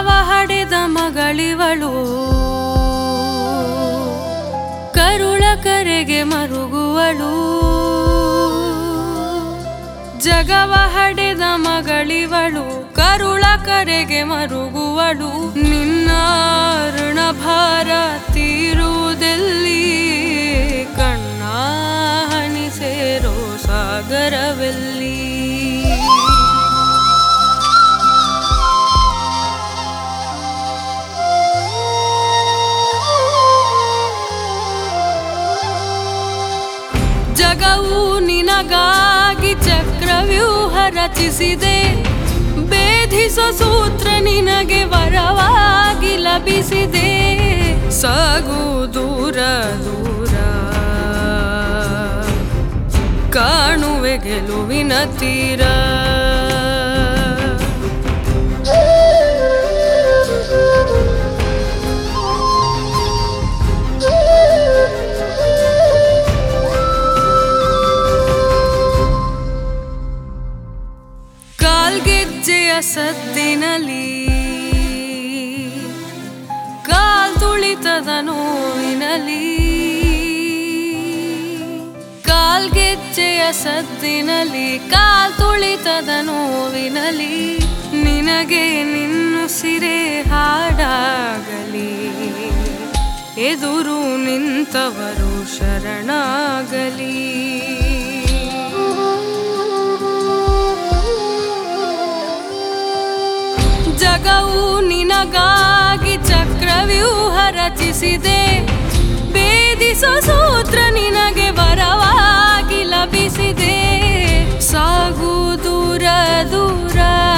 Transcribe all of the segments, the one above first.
ಜಗವ ಹಡೆದ ಮಗಳಿವಳು ಕರುಳ ಕರೆಗೆ ಮರುಗುವಳು ಜಗವ ಹಡೆದ ಮಗಳಿವಳು ಕರುಳ ಕರೆಗೆ ಮರುಗುವಳು ನಿನ್ನ ಋಣಭಾರ ತೀರುವುದೆಲ್ಲಿ ಕಣ್ಣ ಹನಿ ಸೇರೋ ಸಾಗರವೆಲ್ಲಿ ಜಗವು ನಿನಗಾಗಿ ಚಕ್ರವ್ಯೂಹ ರಚಿಸಿದೆ ಭೇದಿಸೋ ಸೂತ್ರ ನಿನಗೆ ವರವಾಗಿ ಲಭಿಸಿದೆ ಸಾಗು ದೂರ ದೂರ ಕಾಣುವೆ ಗೆಲುವಿನ ತೀರ ಕಾಲ್ಗೆಜ್ಜೆಯ ಸದ್ದಿನಲಿ ಕಾಲ್ ತುಳಿತದ ನೋವಿನಲಿ ಕಾಲ್ಗೆಜ್ಜೆಯ ಸದ್ದಿನಲಿ ಕಾಲ್ ತುಳಿತದ ನೋವಿನಲಿ ನಿನಗೆ ನಿನ್ನುಸಿರೆ ಹಾಡಾಗಲಿ ಎದುರು ನಿಂತವರು ಶರಣಾಗಲಿ ಜಗವು ನಿನಗಾಗಿ ಚಕ್ರವ್ಯೂಹ ರಚಿಸಿದೆ ಭೇದಿಸೋ ಸೂತ್ರ ನಿನಗೆ ವರವಾಗಿ ಲಭಿಸಿದೆ ಸಾಗು ದೂರ ದೂರ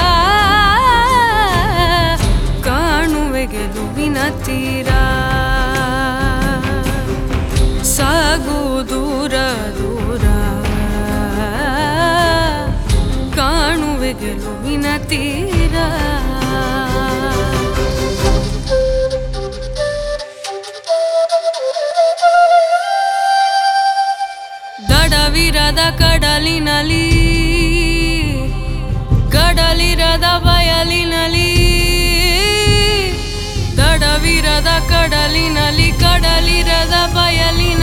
ಕಾಣುವೆ ಗೆಲುವಿನ ತೀರ ಸಾಗು ದೂರ ದೂರ ಕಾಣುವೆ ಗೆಲುವಿನ ತೀರ ದಡವಿರದ ಕಡಲಿನಲಿ ಕಡಲಿರದ ಬಯಲಿನಲಿ ದಡವಿರದ ಕಡಲಿನಲಿ ಕಡಲಿರದ ಬಯಲಿನ